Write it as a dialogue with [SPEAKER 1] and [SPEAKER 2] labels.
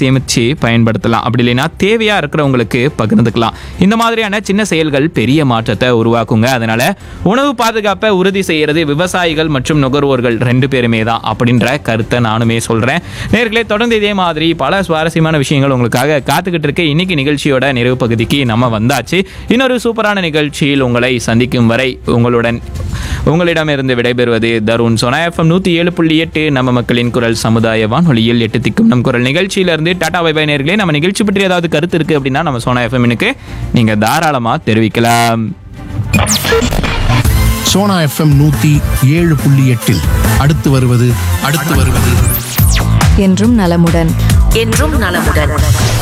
[SPEAKER 1] சேமித்து பயன்படுத்தலாம் அப்படி இல்லைன்னா தேவையாக இருக்கிறவங்களுக்கு பகிர்ந்துக்கலாம் இந்த மாதிரியான சின்ன செயல்கள் பெரிய மாற்றத்தை உருவாக்குங்க அதனால உணவு பாதுகாப்பை உறுதி செய்யறது விவசாயிகள் மற்றும் நுகர்வோர்கள் ரெண்டு பேருமே தான் அப்படின்ற கருத்தை நானுமே சொல்கிறேன் நேர்களே தொடர்ந்து இதே மாதிரி பல சுவாரஸ்யமான விஷயங்கள் உங்களுக்காக காத்துக்கிட்டு இருக்கு இன்னைக்கு நிகழ்ச்சியோட நிறைவு பகுதிக்கு நம்ம வந்தாச்சு இன்னொரு சூப்பரான நிகழ்ச்சியில் உங்களை சந்திக்கும் வரை உங்களுடன் உங்களிடமிருந்து விடைபெறுவது தருண் சோனா எஃப்எம் நூற்றி ஏழு புள்ளி எட்டு நம்ம மக்களின் குரல் சமுதாய வானொலியில் எட்டு திக்கும் நம் குரல் நிகழ்ச்சியிலிருந்து டாடா பை பை நேர்களே நம்ம நிகழ்ச்சி பற்றி ஏதாவது கருத்து இருக்குது அப்படின்னா நம்ம சோனா எஃப்எம்னுக்கு நீங்கள் தாராளமாக தெரிவிக்கலாம்
[SPEAKER 2] சோனா எஃப்எம் நூத்தி ஏழு புள்ளி எட்டில் அடுத்து வருவது அடுத்து வருவது
[SPEAKER 3] என்றும் நலமுடன்
[SPEAKER 4] என்றும் நலமுடன்